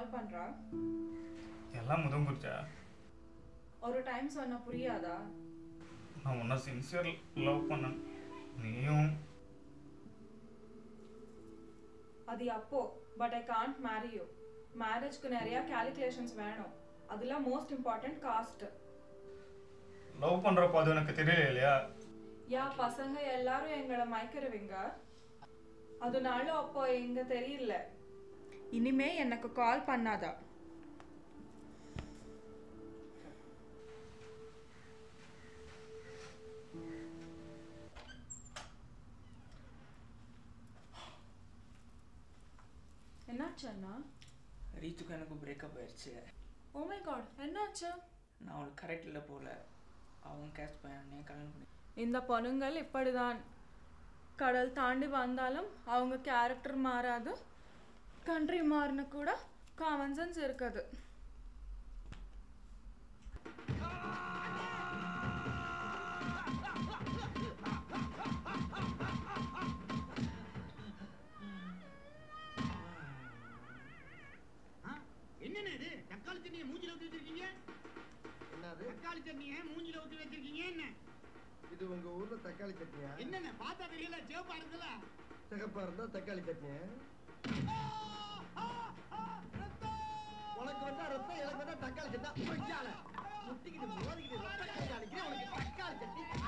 Love பண்றா எல்லாம் முதம் குறிச்சா ஒரு டைம் சொன்னா புரியாதா நான் உன்னை சின்சியர் லவ் பண்ணேன் நீயும் அது அப்போ but I can't marry you மேரேஜ்க்கு நிறைய கேல்குலேஷன்ஸ் வேணும் அதுல மோஸ்ட் இம்பார்ட்டன்ட் காஸ்ட் லவ் பண்ணுறப்போ அது எனக்கு தெரியல இல்லையா யா பசங்க எல்லாரும் எங்களை மயக்கிறவங்க அதனால அப்போ எங்க தெரியல இனிமே எனக்கு கால் பண்ணாதா என்னாச்சு அண்ணா ரீத்துக்கும் எனக்கு பிரேக்கப் ஆயிடுச்சு ஓ மை காட் என்னாச்சு நான் அவளுக்கு கரெக்டில் போகல அவங்க கேஷ் பையனே கல்யாணம் பண்ணி இந்த பொண்ணுங்கள் இப்படிதான் கடல் தாண்டி வந்தாலும் அவங்க கேரக்டர் மாறாது கண்ட்ரி மாறின கூட காமன் சென்ஸ் இருக்குது ஆ? என்னண்ணே இது தக்காளி தண்ணியை மூஞ்சில ஊத்தி வச்சிருக்கீங்க என்னது தக்காளி தண்ணியை மூஞ்சில ஊத்தி வச்சிருக்கீங்க என்ன இது உங்க ஊர்ல தக்காளி சட்னியா என்னண்ணே பார்த்தா தெரியல சிவப்பா இருக்குல்ல சிகப்பா இருந்தா தக்காளி சட்னியா உனக்கு வந்தா ரத்தம் எனக்கு வந்தா தக்காளி சட்னா முட்டிக்கிட்டு மோதிக்கிட்டு ரத்தம் கை அடிக்கிறேன் உனக்கு தக்காளி சட்னி